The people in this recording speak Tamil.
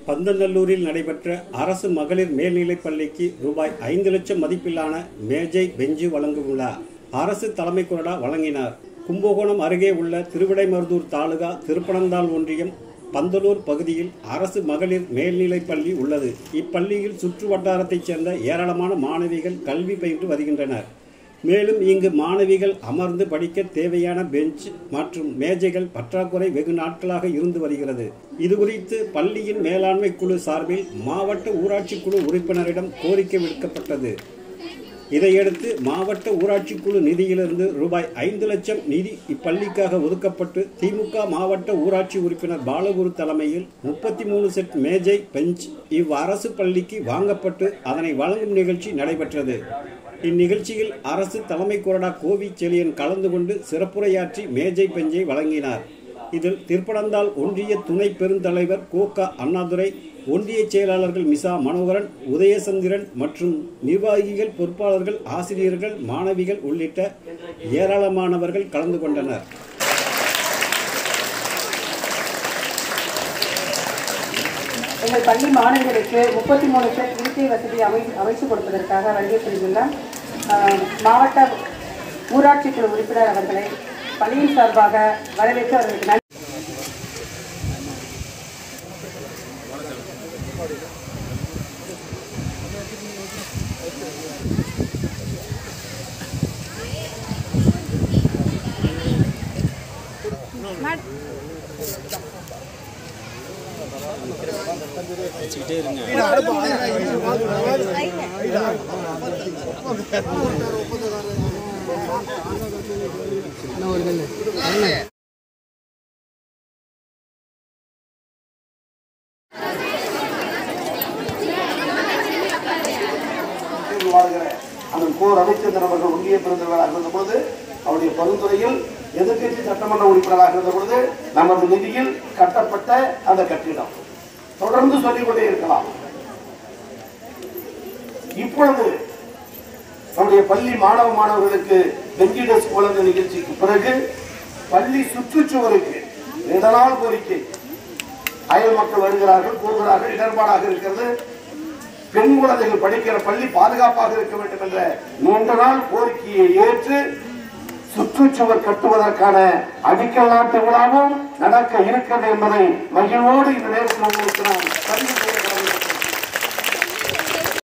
பந்தநல்லூரில் நடைபெற்ற அரசு மகளிர் மேல்நிலைப் பள்ளிக்கு ரூபாய் ஐந்து லட்சம் மதிப்பிலான மேஜை பெஞ்சு வழங்கும் விழா அரசு தலைமை கொறடா வழங்கினார் கும்பகோணம் அருகே உள்ள திருவிடைமருதூர் தாலுகா திருப்பனந்தாள் ஒன்றியம் பந்தலூர் பகுதியில் அரசு மகளிர் மேல்நிலைப் பள்ளி உள்ளது இப்பள்ளியில் சுற்று வட்டாரத்தைச் சேர்ந்த ஏராளமான மாணவிகள் கல்வி பயின்று வருகின்றனர் மேலும் இங்கு மாணவிகள் அமர்ந்து படிக்க தேவையான பெஞ்ச் மற்றும் மேஜைகள் பற்றாக்குறை வெகு நாட்களாக இருந்து வருகிறது இதுகுறித்து பள்ளியின் மேலாண்மை குழு சார்பில் மாவட்ட ஊராட்சி குழு உறுப்பினரிடம் கோரிக்கை விடுக்கப்பட்டது இதையடுத்து மாவட்ட ஊராட்சி குழு நிதியிலிருந்து ரூபாய் ஐந்து லட்சம் நிதி இப்பள்ளிக்காக ஒதுக்கப்பட்டு திமுக மாவட்ட ஊராட்சி உறுப்பினர் பாலகுரு தலைமையில் முப்பத்தி மூணு செட் மேஜை பெஞ்ச் இவ் அரசு பள்ளிக்கு வாங்கப்பட்டு அதனை வழங்கும் நிகழ்ச்சி நடைபெற்றது இந்நிகழ்ச்சியில் அரசு தலைமை கொறடா கோவி செழியன் கலந்து கொண்டு சிறப்புரையாற்றி மேஜை பெஞ்சை வழங்கினார் இதில் திருப்பனந்தாள் ஒன்றிய துணை பெருந்தலைவர் கோகா அண்ணாதுரை ஒன்றிய செயலாளர்கள் மிசா மனோகரன் உதயசந்திரன் மற்றும் நிர்வாகிகள் பொறுப்பாளர்கள் ஆசிரியர்கள் மாணவிகள் உள்ளிட்ட ஏராளமானவர்கள் கலந்து கொண்டனர் எங்கள் பள்ளி மாணவிகளுக்கு முப்பத்தி மூணு செட் இருக்கை வசதி அமை அமைத்து கொடுப்பதற்காக வருகை புரிந்துள்ள ஆஹ், மாவட்ட ஊராட்சி குழு உறுப்பினர் அவர்களை பள்ளியின் சார்பாக வரவேற்று அவர்களுக்கு நன்றி தீர்வு வாழ்கிற அந்த கோ ரவிச்சந்திரன் அவர்கள் ஒன்றிய பெருந்தலைவராக இருந்தபோது அவருடைய பரிந்துரையில் எதிர்க்கட்சி சட்டமன்ற உறுப்பினராக இருந்த பொழுது நமது நிதியில் கட்டப்பட்ட அந்த கட்டிடம் தொடர்ந்து சொல்லிக் கொண்டே இருக்கலாம் இப்பொழுது நம்முடைய பள்ளி மாணவ மாணவர்களுக்கு வெங்கிடஸ் குழந்தை நிகழ்ச்சிக்கு பிறகு பள்ளி சுற்றுச்சுவருக்கு நீண்ட நாள் கோரிக்கை அயல் மக்கள் வருகிறார்கள் போகிறார்கள் இடர்பாடாக இருக்கிறது பெண் குழந்தைகள் படிக்கிற பள்ளி பாதுகாப்பாக இருக்க வேண்டும் என்ற நீண்ட நாள் கோரிக்கையை ஏற்று சுற்றுச்சுவர் கட்டுவதற்கான அடிக்கல் நாட்டு விழாவும் நடக்க இருக்கிறது என்பதை மகிழ்வோடு இந்த நேரத்தில் உங்களுக்கு நான் பதிவு